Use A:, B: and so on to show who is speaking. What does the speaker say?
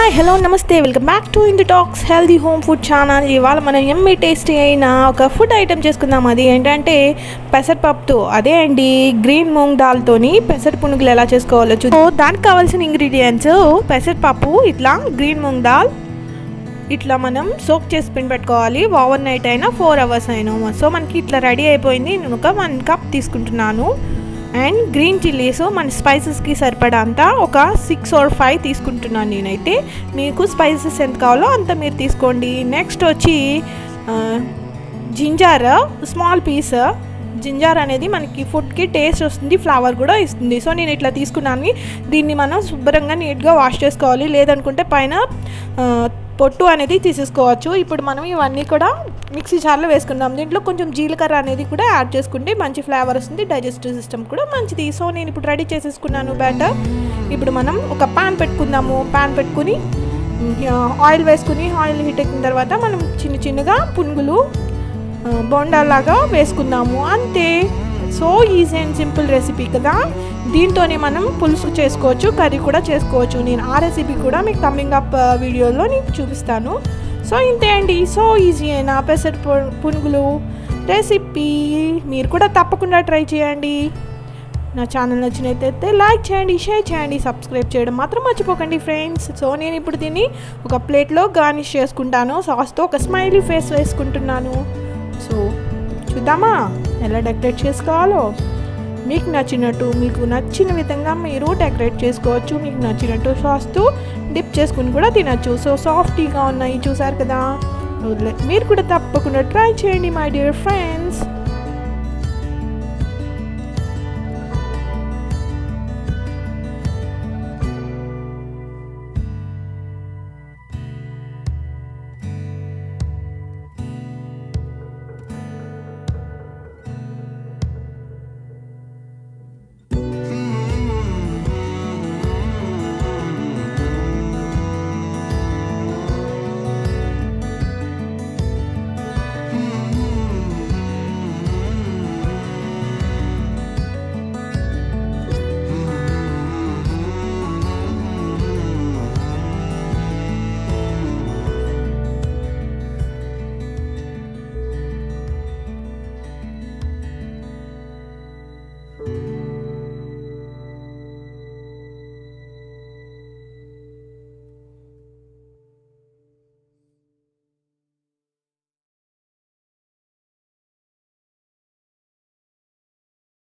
A: hi hello namaste welcome back to in the talks healthy home food channel ఇవాళ మనం ఎమ్మి tasty అయిన ఒక food item చేసుకుందాం అది ఏంటంటే పెసరపప్పుతో అదే అండి గ్రీన్ మూంగ్ దాల్తోని పెసర పునుగులు ఎలా చేసుకోవాలో చూ సో దానికి కావాల్సిన ఇంగ్రీడియంట్స్ పెసరపప్పు ఇట్లా గ్రీన్ మూంగ్ దాల్ ఇట్లా మనం సోక్ చేసి పిన్ పెట్టుకోవాలి ఓవర్ నైట్ అయినా ఫోర్ అవర్స్ అయినా సో మనకి ఇట్లా రెడీ అయిపోయింది నేను ఒక వన్ కప్ తీసుకుంటున్నాను అండ్ గ్రీన్ చిల్లీస్ మన స్పైసెస్కి సరిపడంత ఒక సిక్స్ ఆర్ ఫైవ్ తీసుకుంటున్నాను నేనైతే మీకు స్పైసెస్ ఎంత కావాలో అంత మీరు తీసుకోండి నెక్స్ట్ వచ్చి జింజర్ స్మాల్ పీస్ జింజర్ అనేది మనకి ఫుడ్కి టేస్ట్ వస్తుంది ఫ్లేవర్ కూడా ఇస్తుంది సో నేను ఇట్లా తీసుకున్నాను దీన్ని మనం శుభ్రంగా నీట్గా వాష్ చేసుకోవాలి లేదనుకుంటే పైన పొట్టు అనేది తీసేసుకోవచ్చు ఇప్పుడు మనం ఇవన్నీ కూడా మిక్సీ జార్లో వేసుకుందాం దీంట్లో కొంచెం జీలకర్ర అనేది కూడా యాడ్ చేసుకుంటే మంచి ఫ్లేవర్ వస్తుంది డైజెస్టివ్ సిస్టమ్ కూడా మంచిది సో నేను ఇప్పుడు రెడీ చేసేసుకున్నాను బ్యాటర్ ఇప్పుడు మనం ఒక ప్యాన్ పెట్టుకుందాము ప్యాన్ పెట్టుకుని ఆయిల్ వేసుకుని ఆయిల్ హీట్ ఎక్కిన తర్వాత మనం చిన్న చిన్నగా పునుగులు బొండాలాగా వేసుకుందాము అంతే so easy and simple recipe కదా దీంతోనే మనం పులుసు చేసుకోవచ్చు కర్రీ కూడా చేసుకోవచ్చు నేను ఆ రెసిపీ కూడా మీకు కమింగ్ అప్ వీడియోలో నేను చూపిస్తాను సో ఇంతే అండి సో ఈజీ అయినా పెసర పునుగులు రెసిపీ మీరు కూడా తప్పకుండా ట్రై చేయండి నా ఛానల్ నచ్చినట్టయితే లైక్ చేయండి షేర్ చేయండి సబ్స్క్రైబ్ చేయడం మాత్రం మర్చిపోకండి ఫ్రెండ్స్ సో నేను ఇప్పుడు దీన్ని ఒక ప్లేట్లో గార్నిష్ చేసుకుంటాను సాస్తో ఒక స్మైలీ ఫేస్ వేసుకుంటున్నాను సో చూద్దామా ఎలా డెకరేట్ చేసుకోవాలో మీకు నచ్చినట్టు మీకు నచ్చిన విధంగా మీరు డెకరేట్ చేసుకోవచ్చు మీకు నచ్చినట్టు సాస్తో డిప్ చేసుకుని కూడా తినచ్చు సో సాఫ్టీగా ఉన్నాయి చూసారు కదా మీరు కూడా తప్పకుండా ట్రై చేయండి మై డియర్ ఫ్రెండ్స్